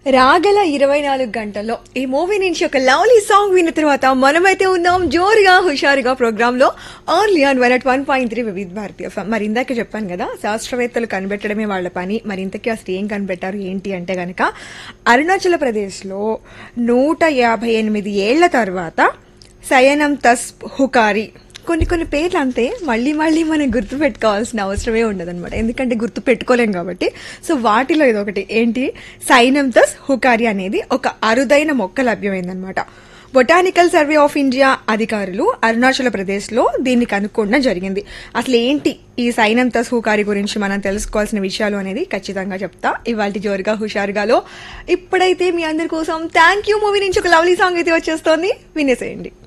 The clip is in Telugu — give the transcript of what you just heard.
రాగల ఇరవై నాలుగు గంటల్లో ఈ మూవీ నుంచి ఒక లవ్లీ సాంగ్ విన్న తర్వాత మనమైతే ఉన్నాం జోరుగా హుషారుగా ప్రోగ్రామ్ లో only on one at one point three Vividh Bharati FM. మరి ఇందాక చెప్పాను కదా శాస్త్రవేత్తలు కనిపెట్టడమే వాళ్ళ పని మరి ఇంతకీ అసలు ఏం కనిపెట్టారు ఏంటి అంటే గనక అరుణాచల్ ప్రదేశ్ లో నూట యాభై ఎనిమిది ఏళ్ల తర్వాత సయనం తస్ హుకారి కొన్ని కొన్ని పేర్లు అంతే మళ్ళీ మళ్ళీ మనం గుర్తు పెట్టుకోవాల్సిన అవసరమే ఉండదన్నమాట ఎందుకంటే గుర్తు పెట్టుకోలేం కాబట్టి సో వాటిలో ఇదొకటి ఏంటి సైనంతస్ హుకారి అనేది ఒక అరుదైన మొక్క లభ్యమైందనమాట బొటానికల్ సర్వే ఆఫ్ ఇండియా అధికారులు అరుణాచల్ ప్రదేశ్ లో దీన్ని కనుక్కోవడం జరిగింది అసలు ఏంటి ఈ సైనంతస్ హుకారి గురించి మనం తెలుసుకోవాల్సిన విషయాలు అనేది ఖచ్చితంగా చెప్తా ఇవాళ జోరుగా హుషారుగాలో ఇప్పుడైతే మీ అందరి కోసం థ్యాంక్ యూ మూవీ నుంచి ఒక లవ్లీ సాంగ్ అయితే వచ్చేస్తోంది వినేసేయండి